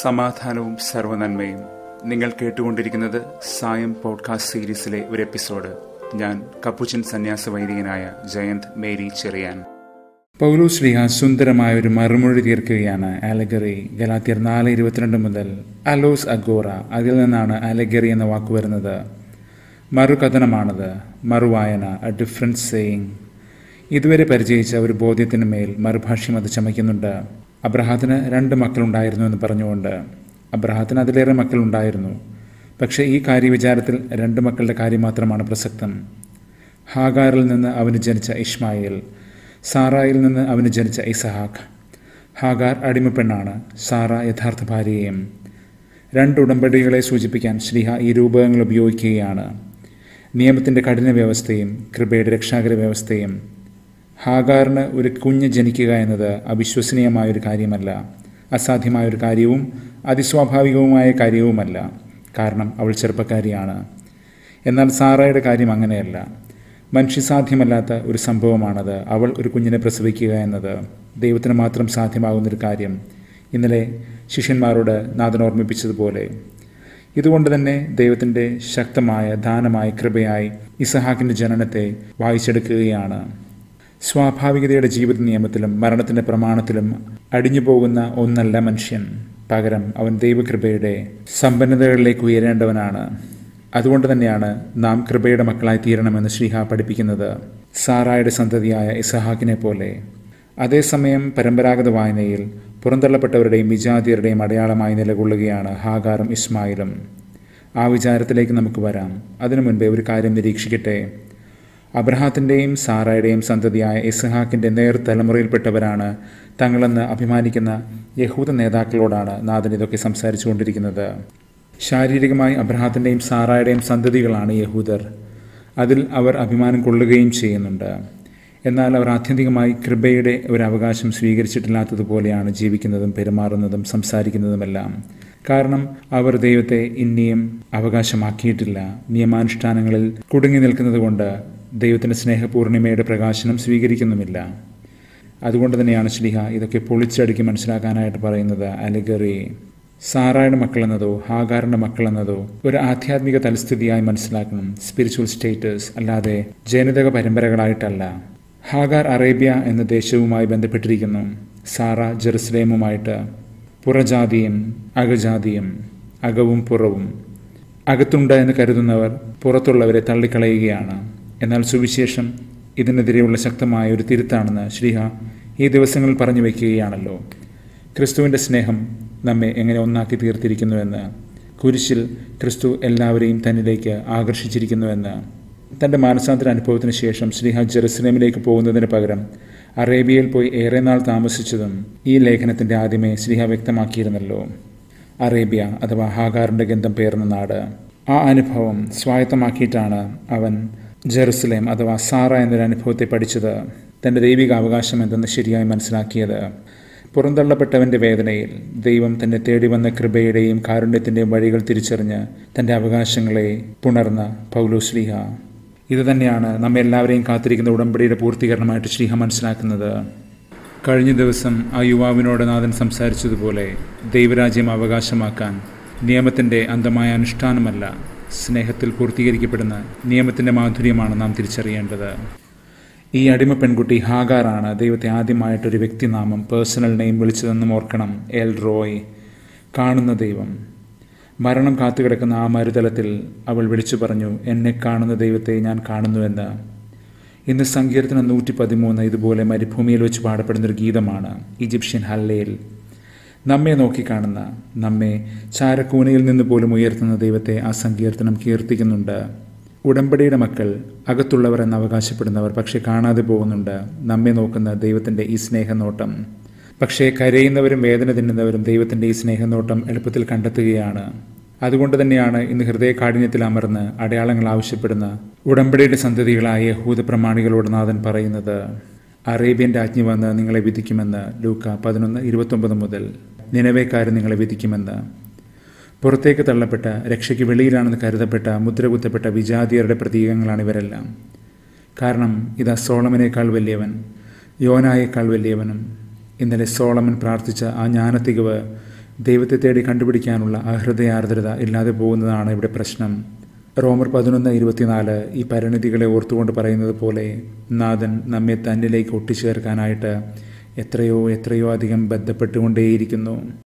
സമാധാനവും സർവനന്മയും നിങ്ങൾ കേട്ടുകൊണ്ടിരിക്കുന്നത് സായം പോഡ്കാസ്റ്റ് സീരീസിലെ ഒരു എപ്പിസോഡ് ഞാൻ കപ്പുച്ചൻ സന്യാസ വൈദികനായ ജയന്ത് മേരി ചെറിയാൻ പൗലോ ശ്രീഹ സുന്ദരമായ ഒരു മറുമൊഴി തീർക്കുകയാണ് ആലഗറി ഗലാത്തിയർ നാല് ഇരുപത്തിരണ്ട് മുതൽ അലോസ് അഗോറ അതിൽ നിന്നാണ് ആലഗറി എന്ന വാക്ക് വരുന്നത് മറുകഥനമാണത് മറുവായന എ ഡിഫറൻറ്റ് സേയിങ് ഇതുവരെ പരിചയിച്ച ഒരു ബോധ്യത്തിന് മേൽ മറുഭാഷ്യം അത് ചമയ്ക്കുന്നുണ്ട് അബ്രഹാത്തിന് രണ്ട് മക്കളുണ്ടായിരുന്നു എന്ന് പറഞ്ഞുകൊണ്ട് അബ്രഹാത്തിന് അതിലേറെ മക്കളുണ്ടായിരുന്നു പക്ഷേ ഈ കാര്യവിചാരത്തിൽ രണ്ട് മക്കളുടെ കാര്യം മാത്രമാണ് പ്രസക്തം ഹാഗാറിൽ നിന്ന് അവന് ജനിച്ച ഇഷ്മായേൽ സാറായിൽ നിന്ന് അവന് ജനിച്ച ഇസഹാഖ് ഹാഗാർ അടിമപ്പെണ്ണാണ് സാറ യഥാർത്ഥ ഭാര്യയും രണ്ട് ഉടമ്പടികളെ സൂചിപ്പിക്കാൻ ശ്രീഹ ഈ രൂപകങ്ങൾ ഉപയോഗിക്കുകയാണ് നിയമത്തിൻ്റെ കഠിന വ്യവസ്ഥയും കൃപയുടെ രക്ഷാകര വ്യവസ്ഥയും ഹാഗാറിന് ഒരു കുഞ്ഞ് ജനിക്കുക എന്നത് അവിശ്വസനീയമായ ഒരു കാര്യമല്ല അസാധ്യമായ ഒരു കാര്യവും അതിസ്വാഭാവികവുമായ കാര്യവുമല്ല കാരണം അവൾ ചെറുപ്പക്കാരിയാണ് എന്നാൽ സാറയുടെ കാര്യം അങ്ങനെയല്ല മനുഷ്യസാധ്യമല്ലാത്ത ഒരു സംഭവമാണത് അവൾ ഒരു കുഞ്ഞിനെ പ്രസവിക്കുക എന്നത് ദൈവത്തിന് മാത്രം സാധ്യമാകുന്നൊരു കാര്യം ഇന്നലെ ശിഷ്യന്മാരോട് നാഥൻ ഓർമ്മിപ്പിച്ചതുപോലെ ഇതുകൊണ്ട് തന്നെ ദൈവത്തിൻ്റെ ശക്തമായ ദാനമായ കൃപയായി ഇസഹാക്കിൻ്റെ ജനനത്തെ വായിച്ചെടുക്കുകയാണ് സ്വാഭാവികതയുടെ ജീവിത നിയമത്തിലും മരണത്തിൻ്റെ പ്രമാണത്തിലും അടിഞ്ഞു പോകുന്ന ഒന്നല്ല മനുഷ്യൻ പകരം അവൻ ദൈവകൃപയുടെ സമ്പന്നതകളിലേക്ക് ഉയരേണ്ടവനാണ് അതുകൊണ്ട് തന്നെയാണ് നാം കൃപയുടെ മക്കളായി തീരണമെന്ന് ശ്രീഹ പഠിപ്പിക്കുന്നത് സാറായുടെ സന്തതിയായ ഇസഹാക്കിനെ പോലെ അതേസമയം പരമ്പരാഗത വായനയിൽ പുറന്തള്ളപ്പെട്ടവരുടെയും വിജാതിയരുടെയും അടയാളമായി നിലകൊള്ളുകയാണ് ഹാഗാറും ഇസ്മായിലും ആ വിചാരത്തിലേക്ക് നമുക്ക് വരാം അതിനു മുൻപേ ഒരു കാര്യം നിരീക്ഷിക്കട്ടെ അബ്രഹാത്തിൻ്റെയും സാറായുടെയും സന്തതിയായ ഇസ്ഹാക്കിൻ്റെ നേർ തലമുറയിൽപ്പെട്ടവരാണ് തങ്ങളെന്ന് അഭിമാനിക്കുന്ന യഹൂദ നേതാക്കളോടാണ് നാഥൻ ഇതൊക്കെ സംസാരിച്ചു കൊണ്ടിരിക്കുന്നത് ശാരീരികമായി അബ്രഹാത്തിൻ്റെയും സാറായുടെയും സന്തതികളാണ് യഹൂദർ അതിൽ അവർ അഭിമാനം കൊള്ളുകയും ചെയ്യുന്നുണ്ട് എന്നാൽ അവർ ആത്യന്തികമായി കൃപയുടെ ഒരു അവകാശം സ്വീകരിച്ചിട്ടില്ലാത്തതുപോലെയാണ് ജീവിക്കുന്നതും പെരുമാറുന്നതും സംസാരിക്കുന്നതുമെല്ലാം കാരണം അവർ ദൈവത്തെ ഇനിയും അവകാശമാക്കിയിട്ടില്ല നിയമാനുഷ്ഠാനങ്ങളിൽ കുടുങ്ങി നിൽക്കുന്നത് കൊണ്ട് ദൈവത്തിൻ്റെ സ്നേഹപൂർണിമയുടെ പ്രകാശനം സ്വീകരിക്കുന്നുമില്ല അതുകൊണ്ട് തന്നെയാണ് ശ്ലിഹ ഇതൊക്കെ പൊളിച്ചടുക്കി മനസ്സിലാക്കാനായിട്ട് പറയുന്നത് അലഗറി സാറായുടെ മക്കളെന്നതോ ഹാഗാറിൻ്റെ മക്കളെന്നതോ ഒരു ആധ്യാത്മിക തലസ്ഥിതിയായി മനസ്സിലാക്കണം സ്പിരിച്വൽ സ്റ്റേറ്റസ് അല്ലാതെ ജനിതക പരമ്പരകളായിട്ടല്ല ഹാഗാർ അറേബ്യ എന്ന ദേശവുമായി ബന്ധപ്പെട്ടിരിക്കുന്നു സാറ ജെറുസലേമുമായിട്ട് പുറജാതിയും അകജാതിയും അകവും പുറവും അകത്തുണ്ട് എന്ന് കരുതുന്നവർ പുറത്തുള്ളവരെ തള്ളിക്കളയുകയാണ് എന്നാൽ സുവിശേഷം ഇതിനെതിരെയുള്ള ശക്തമായ ഒരു തിരുത്താണെന്ന് ശ്രീഹ ഈ ദിവസങ്ങളിൽ പറഞ്ഞു വയ്ക്കുകയാണല്ലോ ക്രിസ്തുവിൻ്റെ സ്നേഹം നമ്മെ എങ്ങനെ ഒന്നാക്കി തീർത്തിരിക്കുന്നുവെന്ന് കുരിശിൽ ക്രിസ്തു എല്ലാവരെയും തന്നിലേക്ക് ആകർഷിച്ചിരിക്കുന്നുവെന്ന് തൻ്റെ മാനസാന്തര അനുഭവത്തിന് ശേഷം ശ്രീഹ ജെറുസലേമിലേക്ക് പോകുന്നതിന് പകരം അറേബ്യയിൽ പോയി ഏറെ നാൾ താമസിച്ചതും ഈ ലേഖനത്തിൻ്റെ ആദ്യമേ ശ്രീഹ വ്യക്തമാക്കിയിരുന്നല്ലോ അറേബ്യ അഥവാ ഹാഗാറിൻ്റെ ഗന്ധം പേർന്ന നാട് ആ അനുഭവം സ്വായത്തമാക്കിയിട്ടാണ് അവൻ ജെറുസലേം അഥവാ സാറ എന്നൊരു അനുഭവത്തെ പഠിച്ചത് തൻ്റെ ദൈവിക അവകാശം എന്തെന്ന് ശരിയായി മനസ്സിലാക്കിയത് പുറന്തള്ളപ്പെട്ടവൻ്റെ വേദനയിൽ ദൈവം തന്നെ തേടി വന്ന കൃപയുടെയും കാരുണ്യത്തിൻ്റെയും വഴികൾ തിരിച്ചറിഞ്ഞ് തൻ്റെ അവകാശങ്ങളെ പുണർന്ന പൗലോ ശ്രീഹ ഇതുതന്നെയാണ് നമ്മെ എല്ലാവരെയും കാത്തിരിക്കുന്ന ഉടമ്പടിയുടെ പൂർത്തീകരണമായിട്ട് ശ്രീഹ മനസ്സിലാക്കുന്നത് കഴിഞ്ഞ ദിവസം ആ യുവാവിനോട് നാഥൻ സംസാരിച്ചതുപോലെ ദൈവരാജ്യം അവകാശമാക്കാൻ നിയമത്തിൻ്റെ അന്തമായ അനുഷ്ഠാനമല്ല സ്നേഹത്തിൽ പൂർത്തീകരിക്കപ്പെടുന്ന നിയമത്തിൻ്റെ മാധുര്യമാണ് നാം തിരിച്ചറിയേണ്ടത് ഈ അടിമ പെൺകുട്ടി ഹാഗാറാണ് ദൈവത്തെ ആദ്യമായിട്ടൊരു വ്യക്തിനാമം പേഴ്സണൽ നെയിം വിളിച്ചതെന്നും ഓർക്കണം എൽ റോയ് കാണുന്ന ദൈവം മരണം കാത്തുകിടക്കുന്ന ആ മരുതലത്തിൽ അവൾ വിളിച്ചു പറഞ്ഞു എന്നെ കാണുന്ന ദൈവത്തെ ഞാൻ കാണുന്നുവെന്ന് ഇന്ന് സങ്കീർത്തനം നൂറ്റി പതിമൂന്ന് ഇതുപോലെ മരുഭൂമിയിൽ വെച്ച് പാടപ്പെടുന്നൊരു ഗീതമാണ് ഈജിപ്ഷ്യൻ ഹല്ലയിൽ നമ്മെ നോക്കിക്കാണുന്ന നമ്മെ ചാരക്കൂനയിൽ നിന്ന് പോലും ഉയർത്തുന്ന ദൈവത്തെ ആ സങ്കീർത്തനം കീർത്തിക്കുന്നുണ്ട് ഉടമ്പടിയുടെ മക്കൾ അകത്തുള്ളവർ എന്ന് അവകാശപ്പെടുന്നവർ പക്ഷെ കാണാതെ പോകുന്നുണ്ട് നമ്മെ നോക്കുന്ന ദൈവത്തിൻ്റെ ഈ സ്നേഹനോട്ടം പക്ഷേ കരയുന്നവരും വേദന തിന്നുന്നവരും ദൈവത്തിൻ്റെ ഈ സ്നേഹനോട്ടം എളുപ്പത്തിൽ കണ്ടെത്തുകയാണ് അതുകൊണ്ട് തന്നെയാണ് ഇന്ന് ഹൃദയകാഠിന്യത്തിൽ അമർന്ന് അടയാളങ്ങൾ ആവശ്യപ്പെടുന്ന ഉടമ്പടിയുടെ സന്തതികളായ യഹൂദ പ്രമാണികളോട് നാഥൻ പറയുന്നത് അറേബ്യൻ രാജ്ഞി വന്ന് നിങ്ങളെ വിധിക്കുമെന്ന് ലൂക്ക പതിനൊന്ന് ഇരുപത്തൊമ്പത് മുതൽ നിലവേക്കാർ നിങ്ങളെ വിധിക്കുമെന്ന് പുറത്തേക്ക് തള്ളപ്പെട്ട രക്ഷയ്ക്ക് വെളിയിലാണെന്ന് കരുതപ്പെട്ട മുദ്രകുത്തപ്പെട്ട വിജാതിയരുടെ പ്രതീകങ്ങളാണ് ഇവരെല്ലാം കാരണം ഇതാ സോളമനേക്കാൾ വലിയവൻ യോനായേക്കാൾ വലിയവനും ഇന്നലെ സോളമൻ പ്രാർത്ഥിച്ച ആ ജ്ഞാനത്തികവ് ദൈവത്തെ തേടി കണ്ടുപിടിക്കാനുള്ള അഹൃദയാർദ്രത ഇല്ലാതെ പോകുന്നതാണ് ഇവിടെ പ്രശ്നം റോമർ പതിനൊന്ന് ഇരുപത്തിനാല് ഈ പരിണിതികളെ ഓർത്തുകൊണ്ട് പറയുന്നത് പോലെ നാഥൻ നമ്മെ തന്നിലേക്ക് ഒട്ടിച്ചേർക്കാനായിട്ട് എത്രയോ എത്രയോ അധികം ബന്ധപ്പെട്ടുകൊണ്ടേയിരിക്കുന്നു